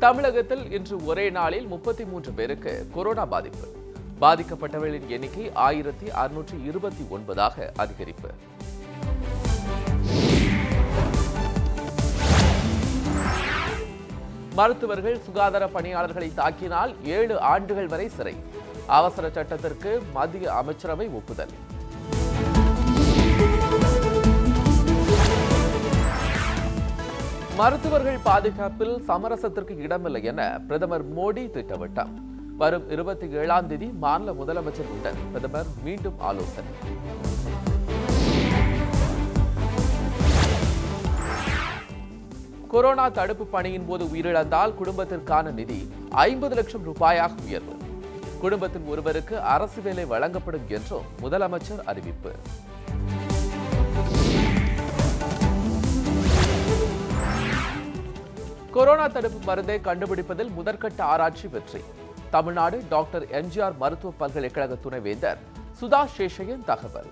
தமிழகத்தில் இன்று ஒரே நாளில் முப்பத்தி மூன்று பேருக்கு கொரோனா பாதிப்பு பாதிக்கப்பட்டவர்களின் எண்ணிக்கை ஆயிரத்தி அறுநூற்றி இருபத்தி ஒன்பதாக அதிகரிப்பு மருத்துவர்கள் சுகாதார பணியாளர்களை தாக்கினால் ஏழு ஆண்டுகள் வரை சிறை அவசர சட்டத்திற்கு மத்திய அமைச்சரவை ஒப்புதல் மருத்துவர்கள் பாதுகாப்பில் சமரசத்திற்கு இடமில்லை என பிரதமர் மோடி திட்டவட்டம் வரும் இருபத்தி ஏழாம் தேதி மாநில முதலமைச்சர்களுடன் பிரதமர் மீண்டும் ஆலோசனை கொரோனா தடுப்பு பணியின் போது உயிரிழந்தால் குடும்பத்திற்கான நிதி ஐம்பது லட்சம் ரூபாயாக உயர்வு குடும்பத்தின் ஒருவருக்கு அரசு வேலை வழங்கப்படும் என்றும் முதலமைச்சர் அறிவிப்பு கொரோனா தடுப்பு மருந்தை கண்டுபிடிப்பதில் முதற்கட்ட ஆராய்ச்சி வெற்றி தமிழ்நாடு டாக்டர் எம்ஜிஆர் மருத்துவ பல்கலைக்கழக துணைவேந்தர் சுதா சேஷையன் தகவல்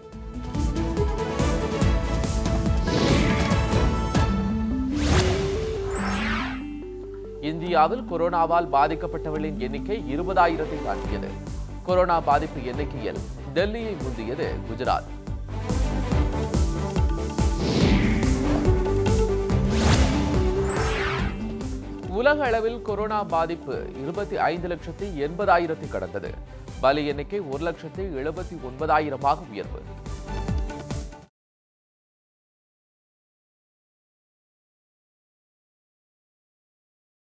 இந்தியாவில் கொரோனாவால் பாதிக்கப்பட்டவர்களின் எண்ணிக்கை இருபதாயிரத்தை தாண்டியது கொரோனா பாதிப்பு எண்ணிக்கையில் டெல்லியை முந்தியது குஜராத் உலக அளவில் கொரோனா பாதிப்பு இருபத்தி ஐந்து லட்சத்தி எண்பதாயிரத்தை கடந்தது பலி எண்ணிக்கை ஒரு லட்சத்தி எழுபத்தி ஒன்பதாயிரமாக உயர்வு